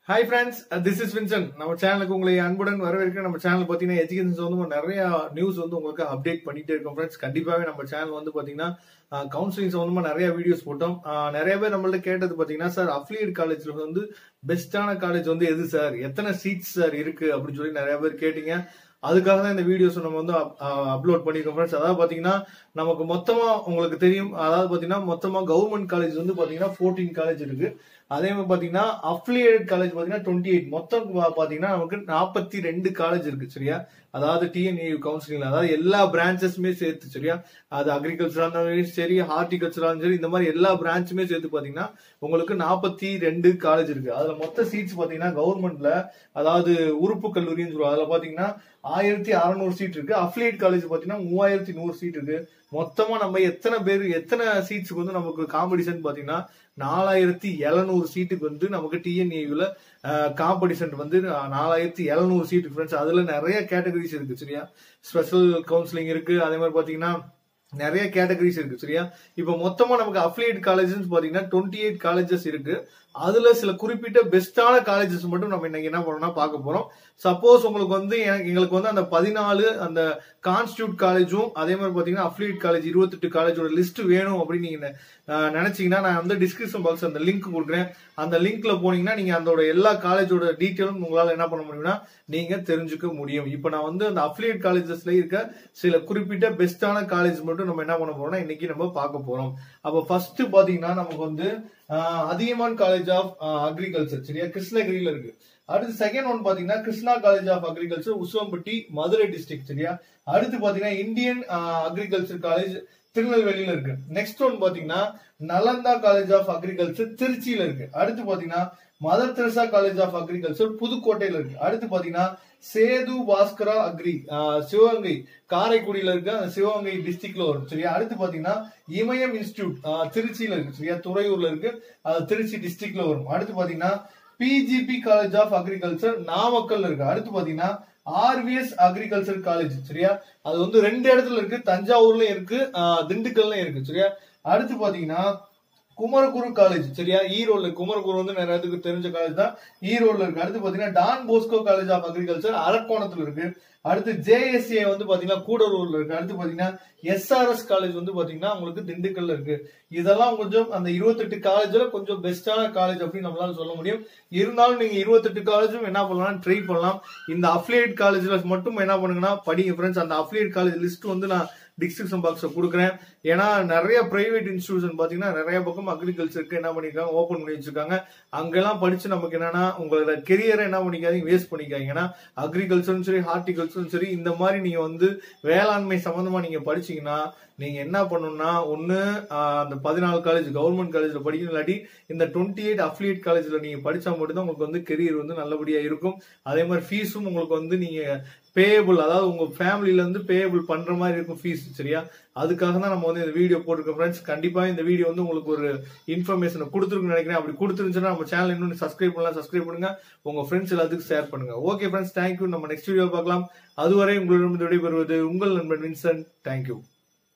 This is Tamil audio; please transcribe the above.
hi friends this is Vinson நம்ம சேனலுக்கு உங்களை அன்புடன் வரவேற்க நம்ம சேனல் பார்த்தீங்கன்னா எஜுகேஷன் வந்து நிறைய நியூஸ் வந்து உங்களுக்கு அப்டேட் பண்ணிட்டே இருக்கோம் ஃப்ரெண்ட்ஸ் கண்டிப்பாகவே நம்ம சேனல் வந்து பார்த்தீங்கன்னா கவுன்சிலிங் சம்பந்தமா நிறைய வீடியோஸ் போட்டோம் ஆஹ் நிறைய பேர் நம்மள்ட்ட கேட்டது பார்த்தீங்கன்னா சார் அஃபிலியேட் காலேஜ்ல வந்து பெஸ்டான காலேஜ் வந்து எது சார் எத்தனை சீட்ஸ் சார் இருக்கு அப்படின்னு சொல்லி நிறைய பேர் கேட்டீங்க அதுக்காக தான் இந்த வீடியோஸ் நம்ம வந்து அப்லோட் பண்ணிருக்கோம் ஃப்ரெண்ட்ஸ் அதாவது பாத்தீங்கன்னா நமக்கு மொத்தமா உங்களுக்கு தெரியும் அதாவது பாத்தீங்கன்னா மொத்தமா கவர்மெண்ட் காலேஜ் வந்து பாத்தீங்கன்னா ஃபோர்டீன் காலேஜ் இருக்கு அதே மாதிரி பாத்தீங்கன்னா அஃபிலியேட் காலேஜ் பாத்தீங்கன்னா டுவெண்ட்டி எயிட் மொத்தம் பா- பாத்தீங்கன்னா நமக்கு நாற்பத்தி ரெண்டு காலேஜ் இருக்கு சரியா அதாவது டிஎன்ஏ கவுன்சிலிங் அதாவது எல்லா பிரான்ச்சஸுமே சேர்த்து சரியா அது அக்ரிகல்ச்சரா இருந்தாலும் சரி ஹார்டிகல்ச்சரா இருந்தாலும் சரி இந்த மாதிரி எல்லா பிரான்ச்சுமே சேர்த்து பாத்தீங்கன்னா உங்களுக்கு நாற்பத்தி ரெண்டு காலேஜ் இருக்கு அதுல மொத்த சீட்ஸ் பாத்தீங்கன்னா கவர்மெண்ட்ல அதாவது உறுப்பு கல்லூரின்னு சொல்லுவாங்க அதுல பாத்தீங்கன்னா ஆயிரத்தி அறநூறு சீட் இருக்கு அஃபிலியேட் காலேஜ் பாத்தீங்கன்னா மூவாயிரத்தி நூறு சீட் இருக்கு மொத்தமா நம்ம எத்தனை பேர் எத்தனை சீட்ஸ்க்கு வந்து நமக்கு காம்படிஷன் பாத்தீங்கன்னா நாலாயிரத்தி எழுநூறு சீட்டுக்கு வந்து நமக்கு டிஎன்ஏயுல காம்படிஷன் வந்து நாலாயிரத்தி எழுநூறு சீட்டு ஃப்ரெண்ட்ஸ் அதுல நிறைய கேட்டகரிஸ் இருக்கு சரியா ஸ்பெஷல் கவுன்சிலிங் இருக்கு அதே மாதிரி பாத்தீங்கன்னா நிறைய கேட்டகரிஸ் இருக்கு சரியா இப்போ மொத்தமா நமக்கு அஃபிலியேட் காலேஜஸ் பாத்தீங்கன்னா டுவெண்ட்டி எயிட் காலேஜஸ் இருக்கு அதுல சில குறிப்பிட்ட பெஸ்டான காலேஜஸ் மட்டும் நம்ம இன்னைக்கு என்ன பண்ணணும்னா பார்க்க போறோம் சப்போஸ் உங்களுக்கு வந்து எனக்கு- எங்களுக்கு வந்து அந்த பதினாலு அந்த கான்ஸ்டியூட் காலேஜும் அதே மாதிரி பாத்தீங்கன்னா அஃபிலியேட் காலேஜ் இருபத்தெட்டு காலேஜோட லிஸ்ட் வேணும் அப்படின்னு நீங்க அஹ், நினைச்சீங்கன்னா நான் வந்து டிஸ்கிரிப்ஷன் பாக்ஸ் அந்த லிங்க் கொடுக்குறேன் அந்த லிங்க்ல போனீங்கன்னா நீங்க அதோட எல்லா காலேஜோட டீட்டெயிலும் உங்களால என்ன பண்ண முடியும்னா நீங்க தெரிஞ்சுக்க முடியும் இப்போ நான் வந்து அந்த அஃபிலியேட் காலேஜஸ்ல இருக்க சில குறிப்பிட்ட பெஸ்டான காலேஜ் மட்டும் நம்ம என்ன பண்ண போறோம்னா இன்னைக்கு நம்ம பார்க்க போறோம் அப்போ ஃபர்ஸ்ட் பாத்தீங்கன்னா நமக்கு வந்து ஆஹ், அதியமான் காலேஜ் ஆஃப் அக்ரிகல்ச்சர் சரியா கிருஷ்ணகிரியில இருக்கு அடுத்து செகண்ட் ஒன் பாத்தீங்கன்னா Krishna college of agriculture Usilampatti Madurai district சரியா அடுத்து பாத்தீங்கன்னா இந்தியன் அக்ரிகல்ச்சர் காலேஜ் திருநெல்வேலியில இருக்கு நெக்ஸ்ட் ஒன் பாத்தீங்கன்னா நலந்தா காலேஜ் ஆஃப் அக்ரிகல்ச்சர் திருச்சியில இருக்கு அடுத்து பாத்தீங்கன்னா Mother Teresa college of agriculture புதுக்கோட்டையில இருக்கு அடுத்து பாத்தீங்கன்னா சேது பாஸ்கரா அக்ரி ஆஹ், சிவகங்கை காரைக்குடியில இருக்க அந்த சிவகங்கை டிஸ்ட்ரிக்ட்ல வரும் சரியா அடுத்து பாத்தீங்கன்னா இமயம் இன்ஸ்டியூட் ஆஹ், திருச்சியில இருக்கு சரியா துறையூர்ல இருக்கு அது திருச்சி டிஸ்ட்ரிக்ட்ல வரும் அடுத்து பாத்தீங்கன்னா பிஜிபி காலேஜ் ஆஃப் அக்ரிகல்ச்சர் நாமக்கல்ல இருக்கு அடுத்து பாத்தீங்கன்னா ஆர்விஎஸ் அக்ரிகல்ச்சர் காலேஜ் சரியா அது வந்து ரெண்டு இடத்துல இருக்கு தஞ்சாவூர்லயும் இருக்கு ஆஹ், திண்டுக்கல்லையும் இருக்கு சரியா அடுத்து பாத்தீங்கன்னா குமரகுரு காலேஜ் சரியா ஈரோட்ல குமரகுரு வந்து நிறைய பேருக்கு தெரிஞ்ச காலேஜ் தான் ஈரோட்ல இருக்கு அடுத்து பாத்தீங்கன்னா Don Bosco college of agriculture அரக்கோணத்துல இருக்கு அடுத்து ஜேஎஸ்ஏ வந்து பாத்தீங்கன்னா கூடலூர்ல இருக்கு அடுத்து பாத்தீங்கன்னா எஸ்ஆர்எஸ் காலேஜ் வந்து பாத்தீங்கன்னா உங்களுக்கு திண்டுக்கல்ல இருக்கு இதெல்லாம் கொஞ்சம் அந்த இருபத்தெட்டு காலேஜ்ல கொஞ்சம் பெஸ்டான காலேஜ் அப்படின்னு நம்மளால சொல்ல முடியும் இருந்தாலும் நீங்க இருபத்தெட்டு காலேஜும் என்ன பண்ணலாம் ட்ரை பண்ணலாம் இந்த அஃபிலியேட் காலேஜ்ல மட்டும் என்ன பண்ணுங்கன்னா படிங்க ஃப்ரெண்ட்ஸ் அந்த அஃபிலியேட் காலேஜ் லிஸ்ட் வந்து நான் டிஸ்கிரிப்ஷன் பாக்ஸ்ல கொடுக்குறேன் ஏன்னா நிறைய பிரைவேட் இன்ஸ்டிடியூஷன் பாத்தீங்கன்னா நிறைய பக்கம் அக்ரிகல்ச்சருக்கு என்ன பண்ணிருக்காங்க ஓபன் பண்ணி வச்சிருக்காங்க அங்கெல்லாம் படிச்சு நமக்கு என்னன்னா உங்களோட கெரியரை என்ன பண்ணிக்காதீங்க வேஸ்ட் பண்ணிக்காதீங்க ஏன்னா அக்ரிகல்ச்சரும் சரி ஹார்டிகல்ச்சரும் சரி இந்த மாதிரி நீங்க வந்து வேளாண்மை சம்பந்தமா நீங்க படிச்சீங்கன்னா நீங்க என்ன பண்ணணும்னா ஒண்ணு ஆஹ், அந்த பதினாலு காலேஜ் கவர்மெண்ட் காலேஜ்ல படிக்கணும் இல்லாட்டி இந்த டுவெண்ட்டி எயிட் அஃபிலியேட் காலேஜ்ல நீங்க படிச்சா மட்டும்தான் உங்களுக்கு வந்து கெரியர் வந்து நல்லபடியா இருக்கும் அதே மாதிரி ஃபீஸும் உங்களுக்கு வந்து நீங்க பேயபிள் அதாவது உங்க ஃபேமிலில இருந்து பேயபிள் பண்ற மாதிரி இருக்கும் ஃபீஸ் சரியா அதுக்காக தான் நம்ம வந்து இந்த வீடியோ போட்டிருக்கோம் ஃப்ரெண்ட்ஸ் கண்டிப்பா இந்த வீடியோ வந்து உங்களுக்கு ஒரு இன்ஃபர்மேஷன் கொடுத்துருக்குன்னு நினைக்கிறேன் அப்படி கொடுத்துருந்துச்சுன்னா நம்ம சேனல் இன்னும் சப்ஸ்கிரைப் பண்ணலாம் சப்ஸ்கிரைப் பண்ணுங்க உங்க ஃப்ரெண்ட்ஸ் எல்லாத்துக்கும் ஷேர் பண்ணுங்க ஓகே ஃப்ரெண்ட்ஸ் தேங்க்யூ நம்ம நெக்ஸ்ட் வீடியோ பார்க்கலாம் அதுவரை உங்களிடம் விடைபெறுவது உங்கள் நண்பன் வின்சன் தேங்க்யூ